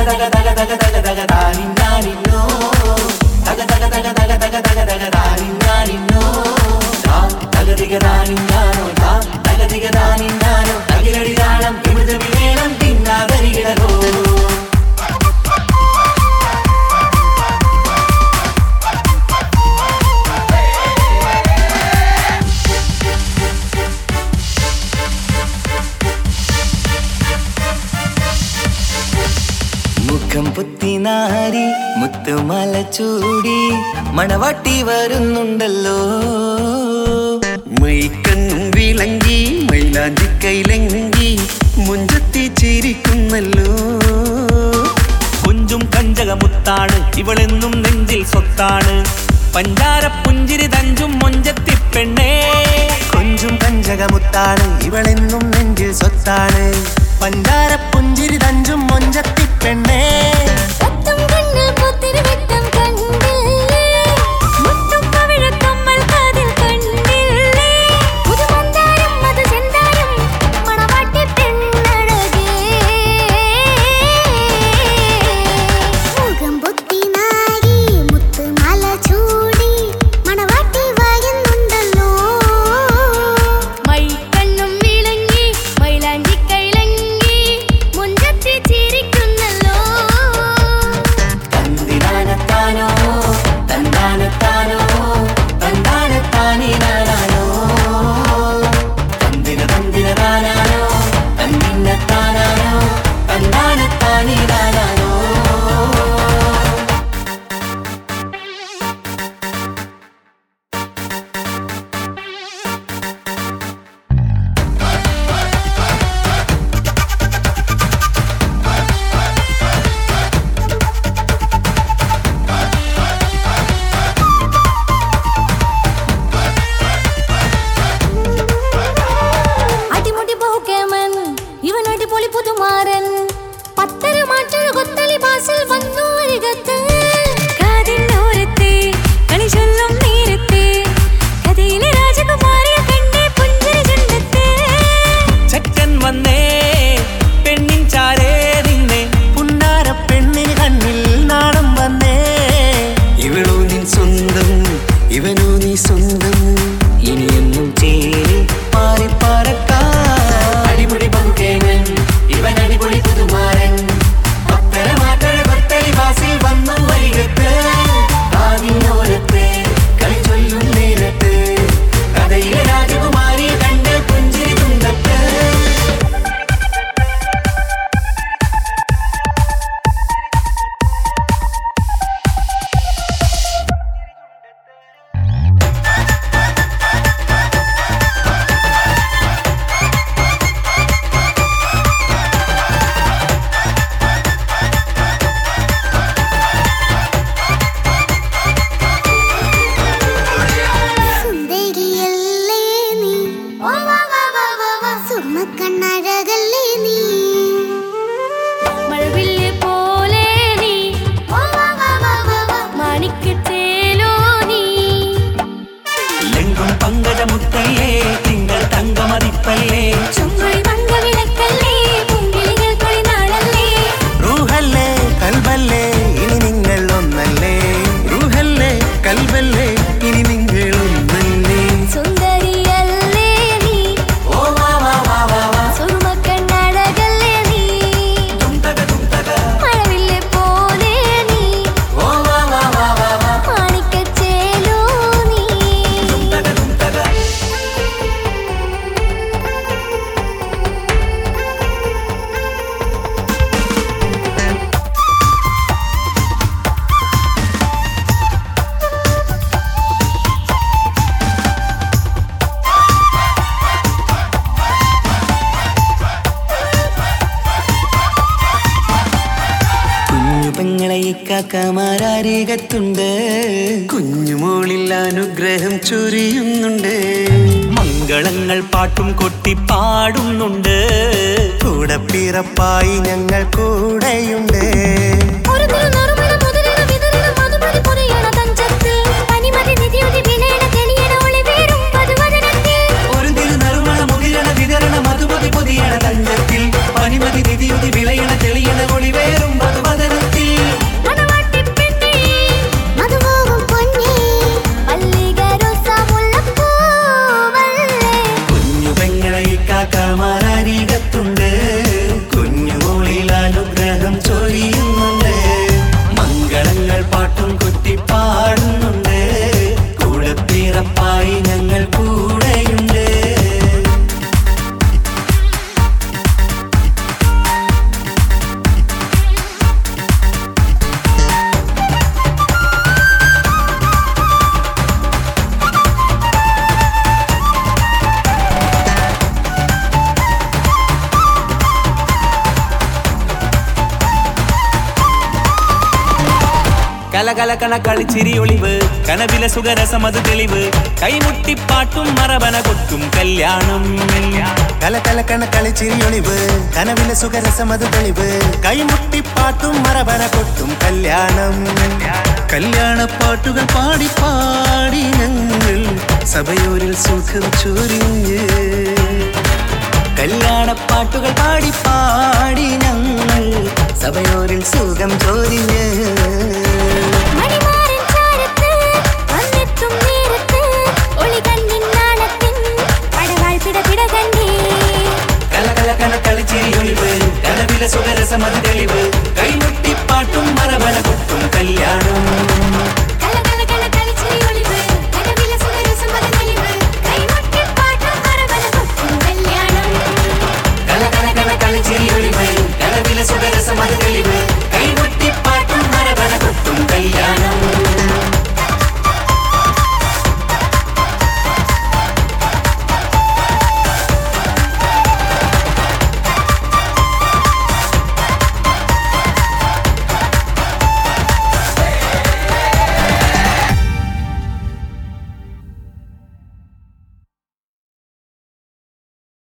തക തക തക തക തക താനിന്നാനിന്നോ തക തക തക തക തക തക തക താനിന്നാനിന്നോ താ തക തിക താനിന്നാനോ താ തക തിക താനിന്നാനോ തകിലടി താളം ഇവിടുത്തെ വിവേളം തിന്നാതരികിടനോ മുഖം പുത്തിനാരി മുത്തുമല ചൂടി മണവാട്ടി വരുന്നുണ്ടല്ലോ മൈക്കണ്ണും വിളങ്ങി മൈലാഞ്ചി കൈലങ്ങി മുഞ്ചത്തി ചിരിക്കുന്നല്ലോ കുഞ്ചും കഞ്ചകമുത്താണ് ഇവളെന്നും നെഞ്ചിൽ സ്വത്താണ് പഞ്ചാര പുഞ്ചിരി തഞ്ചും മൊഞ്ചത്തി പെണ്ണേ കൊഞ്ചും പഞ്ചകമുത്താണ് ഇവളെന്നും നെഞ്ചിൽ സ്വത്താണ് പഞ്ചാര പുഞ്ചിരി തഞ്ചും മൊഞ്ചത്തി പെണ്ണേ പത്തും കണ്ണിൽ പുത്തിരി വെട്ടം കണ്ടില്ലേ മുത്തും പവിഴക്കമ്മൽ കാതിൽ കണ്ടില്ലേ പുതുമന്ദാരം മധുചന്ദാരം മണവാട്ടി പെണ്ണഴകേ മുഖം പൊത്തി നാരി മുത്തുമാല ചൂടി മണവാട്ടി വായുന്നുണ്ടല്ലോ മൈക്കണ്ണും വിളങ്ങി മൈലാഞ്ചി കൈലങ്ങി മുഞ്ചത്തി ചിരിക്കുന്നല്ലോ തന്തിനാനത്താനോ തന്താനത്താനോ തന്താനത്താനിനാനോ തന്തിന തന്തിന താനാനോ തന്നിന്നത്താനാനോ തന്താനത്താനിനാനോ അടിമുടി പോകേമൻ ഇവൻ അടിപൊളി പുതുമാരൻ പത്തര മാറ്റൊരു കൊത്തലി ബാസിൽ വന്നു അരികത്ത് കാതിന്നോരത്തെ കളി ചൊല്ലും നേരത്തെ കഥയിലെ രാജകുമാരിയെ കണ്ടേ പുഞ്ചിരി ചുണ്ടത്തെ ചെക്കൻ വന്നേ പെണ്ണിൻ ചാരേ നിന്നെ പുന്നാര പെണ്ണിന് കണ്ണിൽ നാണം വന്നേ ഇവളോ നിൻ സ്വന്തം ഇവനോ നീ സ്വന്തം ഇനിയെന്നും ചേരി മാറി പറക്കാം അടിപൊളി പങ്കുകേങ്ങൻ ഇവൻ അടിപൊളി പുതുമാരൻ പത്തര മാറ്റഴ കൊത്തലി ബാസിൽ വന്നു വൈകത്ത് ആദിനോരത്ത് കളി ചൊല്ലും നേരത്ത് കഥയിലെ രാജകുമാരിയെ കണ്ട് പുഞ്ചിരി തുണ്ടത്ത് സുന്ദരിയല്ലേ നീ സുർമ്മക്കണ്ണഴകല്ലേ നീ മഴവില്ല് പോലെ നീ മാണിക്കത്തേലോ നീ ലെങ്കും പങ്കജമുത്തല്ലേ തിങ്കൾ തങ്കമതിപ്പല്ലേ ചുങ്കുഴി മങ്ക വിളക്കല്ലേ പൂങ്കിളികൾ തൊഴിനാളല്ലേ റൂഹല്ലേ കൽബല്ലേ ഇനി നിങ്ങൾ ഒന്നല്ലേ റൂഹല്ലേ കൽബല്ലേ ഇനി നിങ്ങൾ ഒന്നല്ലേ സുന്ദരിയല്ലേ നീ ഓ വാ വാ വാ വാ വാ സുർമ്മക്കണ്ണഴകല്ലേ നീ തുന്തക തുന്തക മഴവില്ല് പോലെ നീ ഓ വാ വാ വാ വാ വാ മാണിക്കച്ചേലോ നീ തുന്തക തുന്തക കുഞ്ഞു പെങ്ങളെ ഇക്കാക്കമാരാരികത്തുണ്ട് കുഞ്ഞുമോളിൽ അനുഗ്രഹം ചൊരിയുന്നുണ്ട് മംഗളങ്ങൾ പാട്ടും കൊട്ടി പാടുന്നുണ്ട് കൂടെ പിറപ്പായി ഞങ്ങൾ കൂടെയുണ്ട് ഒരു തിരുനറുമണ മുതലിട വിതറിട മധുമതി പൊതിയണ തഞ്ചത്തിൽ പനിമതി നിധിയുതി വിലയണ തെളിയണ ഒളിവേറും പതുവദനത്തിൽ ഒരു തിരുനറുമണ മുതിരണ വിതരണ മധുമതി പൊതിയണ തഞ്ചത്തിൽ പനിമതി നിധിയുതി വിളയണ തെളിയണ ഒളിവേറും മധുമത കലകലകണ കളിച്ചിരി ഒളിവ് കനവില സുഖരസമത് തെളിവ് കൈമുട്ടിപ്പാട്ടും മറവന കൊട്ടും കല്യാണം കല കല കണ കളിച്ചിരിയൊളിവ് കനവിലെ സുഖരസമത് തെളിവ് കൈമുട്ടിപ്പാട്ടും മറവന കൊട്ടും കല്യാണം കല്യാണ പാട്ടുകൾ പാടി പാടി ഞങ്ങൾ സഭയോരിൽ സുഖം ചൊരിഞ്ഞ് കല്യാണപ്പാട്ടുകൾ പാടി പാടി ഞങ്ങൾ സഭയോരിൽ സുഖം ചൊരിഞ്ഞ് മണിമാരൻ ചാരത്ത് വന്നെത്തും നേരത്ത് ഒളികണ്ണിൻ നാളത്തിൻ പടവാൾ പിടപിട കണ്ടേ കലകലകണ കളിച്ചിരി ഒളിവ് കനവില സുഖരസമത് തെളിവ് കൈമുട്ടിപ്പാട്ടും മറവന കൊട്ടും കല്യാണം